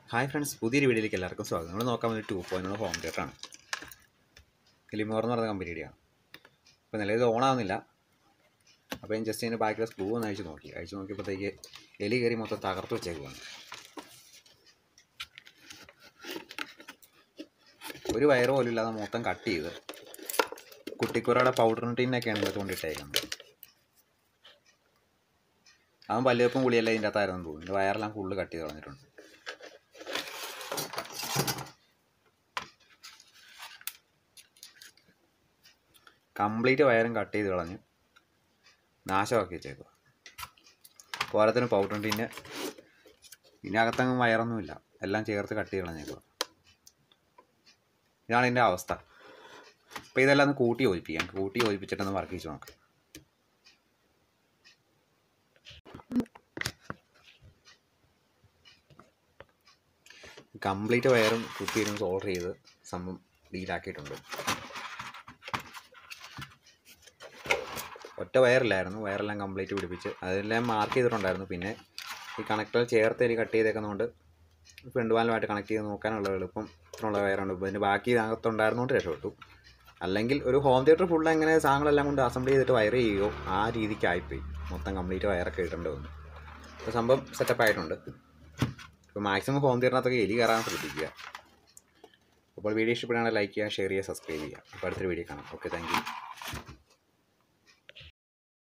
hi friends പുതിയൊരു വീഡിയോയിലേക്ക് എല്ലാവർക്കും സ്വാഗതം നമ്മൾ നോക്കാൻ വേണ്ടി ടു പോയിന്റ് ഹോം തിയേറ്ററാണ് കിലിമോർ എന്ന് പറയുന്ന കമ്പനിയുടെയാണ് അപ്പോൾ നിലവിൽ ഇത് ഓണാവുന്നില്ല അപ്പോൾ ഞാൻ ജസ്റ്റ് അതിൻ്റെ ബാക്കിലെ സ്ക്രൂ ഒന്ന് അഴിച്ച് നോക്കി അഴിച്ച് നോക്കിയപ്പോഴത്തേക്ക് എലി കയറി മൊത്തം തകർത്ത് വെച്ചേക്കുവാണ് ഒരു വയറ് പോലും ഇല്ലാതെ മൊത്തം കട്ട് ചെയ്ത് കുട്ടിക്കുറയുടെ പൗഡർ ടീനൊക്കെയാണ് ഇതൊക്കെ കൊണ്ടിട്ടേക്കുന്നത് അവൻ പല്ലുവെപ്പും കുളിയെല്ലാം ഇതിൻ്റെ അകത്തായിരുന്നു തോന്നുന്നു ഇതിൻ്റെ വയറെല്ലാം ഫുള്ള് കട്ട് ചെയ്ത് കളഞ്ഞിട്ടുണ്ട് കംപ്ലീറ്റ് വയറും കട്ട് ചെയ്ത് കളഞ്ഞ് നാശമാക്കി വെച്ചേക്കുക പോരത്തിന് പൗഡർ ടീന് ഇതിനകത്തങ്ങും വയറൊന്നുമില്ല എല്ലാം ചേർത്ത് കട്ട് ചെയ്ത് കളഞ്ഞേക്കുക ഇതാണ് ഇതിൻ്റെ അവസ്ഥ അപ്പോൾ ഇതെല്ലാം ഒന്ന് കൂട്ടി യോജിപ്പിക്കാം കൂട്ടി യോജിപ്പിച്ചിട്ടൊന്ന് വർക്ക് ചെയ്ത് നോക്കാം കംപ്ലീറ്റ് വയറും കുത്തിയും സോൾഡർ ചെയ്ത് സംഭവം ഡീലാക്കിയിട്ടുണ്ട് ഒറ്റ വയറില്ലായിരുന്നു വയറെല്ലാം കംപ്ലീറ്റ് പിടിപ്പിച്ച് അതെല്ലാം മാർക്ക് ചെയ്തിട്ടുണ്ടായിരുന്നു പിന്നെ ഈ കണക്ടർ ചേർത്ത് എനിക്ക് കട്ട് ചെയ്തേക്കുന്നതുകൊണ്ട് ഫ്രണ്ട് വാലുമായിട്ട് കണക്ട് ചെയ്ത് നോക്കാനുള്ള എളുപ്പം ഇത്രയുള്ള വയറുണ്ട് ഇപ്പോൾ ഇതിൻ്റെ ബാക്കി അകത്തുണ്ടായിരുന്നുകൊണ്ട് രക്ഷപ്പെട്ടു അല്ലെങ്കിൽ ഒരു ഹോം തിയേറ്റർ ഫുൾ എങ്ങനെ സാധനങ്ങളെല്ലാം കൊണ്ട് അസംബിൾ ചെയ്തിട്ട് വയർ ചെയ്യുകയോ ആ രീതിക്കായിപ്പോയി മൊത്തം കംപ്ലീറ്റ് വയറൊക്കെ ഇടേണ്ടി വന്നു അപ്പോൾ സംഭവം സെറ്റപ്പ് ആയിട്ടുണ്ട് ഇപ്പോൾ മാക്സിമം ഹോം തിയേറ്ററിനകത്തൊക്കെ എലി കയറാൻ ശ്രദ്ധിക്കുക അപ്പോൾ വീഡിയോ ഇഷ്ടപ്പെടുകയാണെങ്കിൽ ലൈക്ക് ചെയ്യുക ഷെയർ ചെയ്യുക സബ്സ്ക്രൈബ് ചെയ്യുക അപ്പോൾ അടുത്തൊരു വീഡിയോ കാണാം ഓക്കെ താങ്ക് യു